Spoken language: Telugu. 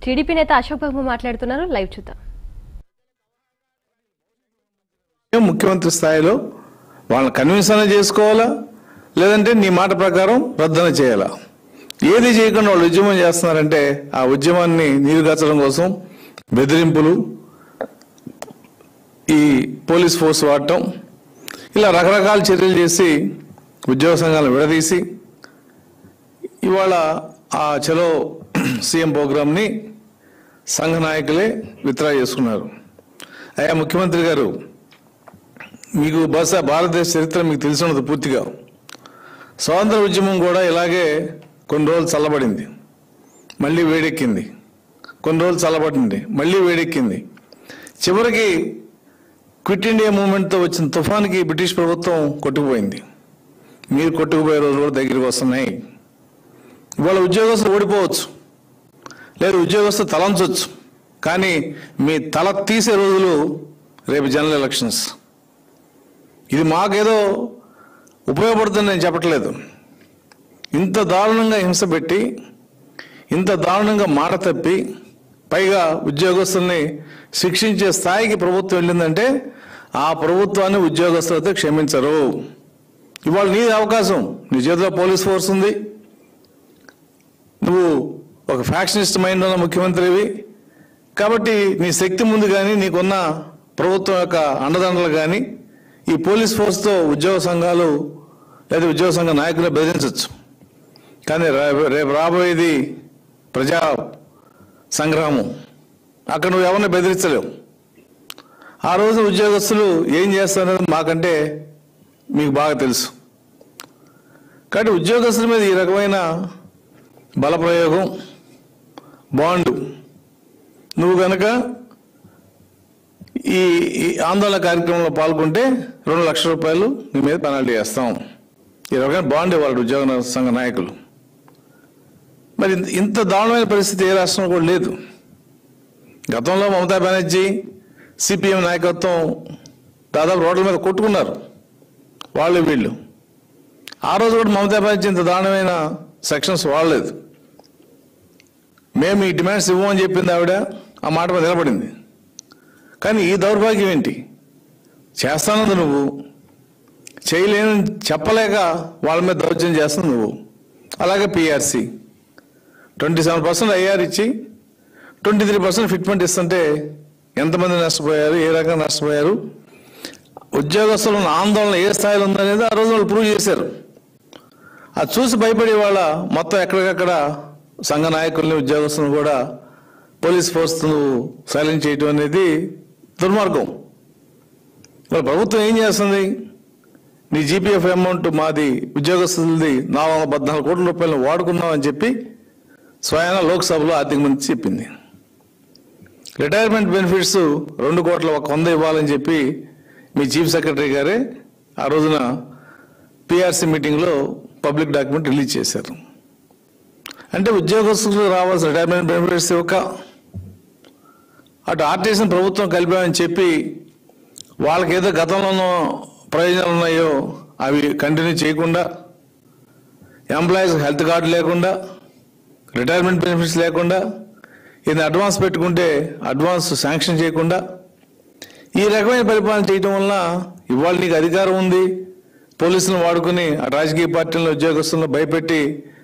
టీడీపీ నేత అశోక్ బాబు మాట్లాడుతున్నారు లైవ్ చూద్దాం ముఖ్యమంత్రి స్థాయిలో వాళ్ళని కన్విన్స్ అయినా చేసుకోవాలా లేదంటే నీ మాట ప్రకారం రద్దన చేయాలా ఏది చేయకుండా వాళ్ళు ఉద్యమం చేస్తున్నారంటే ఆ ఉద్యమాన్ని నీరుగార్చడం కోసం బెదిరింపులు ఈ పోలీస్ ఫోర్స్ వాడటం ఇలా రకరకాల చర్యలు చేసి ఉద్యోగ సంఘాలను విడదీసి ఇవాళ ఆ చలో సీఎం ప్రోగ్రామ్ని సంఘ నాయకులే విత్డ్రా చేసుకున్నారు అయ్యా ముఖ్యమంత్రి గారు మీకు బహుశా భారతదేశ చరిత్ర మీకు తెలిసి ఉన్నది పూర్తిగా స్వాతంత్ర ఉద్యమం కూడా ఇలాగే కొన్ని రోజులు చల్లబడింది మళ్ళీ వేడెక్కింది కొన్ని రోజులు చల్లబడింది మళ్ళీ వేడెక్కింది చివరికి క్విట్ ఇండియా మూమెంట్తో వచ్చిన తుఫాన్కి బ్రిటిష్ ప్రభుత్వం కొట్టుకుపోయింది మీరు కొట్టుకుపోయే రోజులు కూడా దగ్గరికి వస్తున్నాయి ఇవాళ ఉద్యోగస్తులు ఓడిపోవచ్చు లేదు ఉద్యోగస్తులు తలంచవచ్చు కానీ మీ తల తీసే రోజులు రేపు జనరల్ ఎలక్షన్స్ ఇది మాకేదో ఉపయోగపడుతుంది నేను చెప్పట్లేదు ఇంత దారుణంగా హింస పెట్టి ఇంత దారుణంగా మాట తప్పి పైగా ఉద్యోగస్తుల్ని శిక్షించే స్థాయికి ప్రభుత్వం వెళ్ళిందంటే ఆ ప్రభుత్వాన్ని ఉద్యోగస్తులతో క్షమించరు ఇవాళ నీది అవకాశం నీ చేతిలో పోలీస్ ఫోర్స్ ఉంది నువ్వు ఒక ఫ్యాక్షనిస్ట్ మైండ్ ఉన్న ముఖ్యమంత్రివి కాబట్టి నీ శక్తి ముందు కానీ నీకున్న ప్రభుత్వం యొక్క అండదండలు కానీ ఈ పోలీస్ ఫోర్స్తో ఉద్యోగ సంఘాలు లేదా ఉద్యోగ సంఘ నాయకులు బెదిరించవచ్చు కానీ రా- రేపు రాబోయేది ప్రజా సంగ్రామం అక్కడ నువ్వు ఎవరిని బెదిరించలేవు ఆ రోజు ఉద్యోగస్తులు ఏం చేస్తారనేది మాకంటే మీకు బాగా తెలుసు కాబట్టి ఉద్యోగస్తుల మీద ఈ రకమైన బలప్రయోగం బాండు నువ్వు కనుక ఈ ఈ ఆందోళన కార్యక్రమంలో పాల్గొంటే రెండు లక్షల రూపాయలు నీ మీద పెనాల్టీ వేస్తాం ఈ రకమైన బాండ్ ఇవ్వాలి ఉద్యోగ సంఘ నాయకులు మరి ఇంత- ఇంత దారుణమైన పరిస్థితి ఏ రాష్ట్రంలో కూడా లేదు గతంలో మమతా బెనర్జీ సిపిఎం నాయకత్వం దాదాపు రోడ్ల మీద కొట్టుకున్నారు వాళ్ళు వీళ్ళు ఆ రోజు కూడా మమతా బెనర్జీ ఇంత దారుణమైన సెక్షన్స్ వాడలేదు మేము ఈ డిమాండ్స్ ఇవ్వమని చెప్పింది ఆవిడ ఆ మాట మీద నిలబడింది కానీ ఈ దౌర్భాగ్యం ఏంటి చేస్తానది నువ్వు చేయలేని చెప్పలేక వాళ్ళ మీద దౌర్జన్యం చేస్తుంది నువ్వు అలాగే PRC twenty seven percent IR ఇచ్చి ట్వంటీ త్రీ పర్సెంట్ ఫిట్మెంట్ ఇస్తుంటే ఎంతమంది నష్టపోయారు ఏ రకంగా నష్టపోయారు ఉద్యోగస్తుల ఉన్న ఆందోళన ఏ స్థాయిలో ఉందనేది ఆ రోజు వాళ్ళు ప్రూవ్ చేశారు అది చూసి భయపడే వాళ్ళ మొత్తం ఎక్కడికక్కడ సంఘ నాయకుల్ని ఉద్యోగస్తులను కూడా పోలీస్ ఫోర్స్ నువ్వు సైలెంట్ చేయటం అనేది దుర్మార్గం మరి ప్రభుత్వం ఏం చేస్తుంది నీ జీపీఎఫ్ అమౌంట్ మాది ఉద్యోగస్తులది నాలుగు వందల పద్నాలుగు కోట్ల రూపాయలు వాడుకున్నామని చెప్పి స్వయాన లోక్సభలో ఆర్థిక మంత్రి చెప్పింది రిటైర్మెంట్ బెనిఫిట్స్ రెండు కోట్ల ఒక వంద ఇవ్వాలని చెప్పి మీ చీఫ్ సెక్రటరీ గారే ఆ రోజున పిఆర్సీ మీటింగ్లో పబ్లిక్ డాక్యుమెంట్ రిలీజ్ చేశారు అంటే ఉద్యోగస్తులకు రావాల్సిన రిటైర్మెంట్ బెనిఫిట్స్ ఇవ్వక అటు ఆర్టీసీని ప్రభుత్వం కలిపామని చెప్పి వాళ్ళకి ఏదో గతంలో ప్రయోజనాలు ఉన్నాయో అవి కంటిన్యూ చేయకుండా ఎంప్లాయీస్ హెల్త్ కార్డు లేకుండా రిటైర్మెంట్ బెనిఫిట్స్ లేకుండా ఇది అడ్వాన్స్ పెట్టుకుంటే అడ్వాన్స్ శాంక్షన్ చేయకుండా ఈ రకమైన పరిపాలన చేయటం వలన ఇవాళ నీకు అధికారం ఉంది పోలీసులను వాడుకుని ఆ రాజకీయ పార్టీలను ఉద్యోగస్తులను భయపెట్టి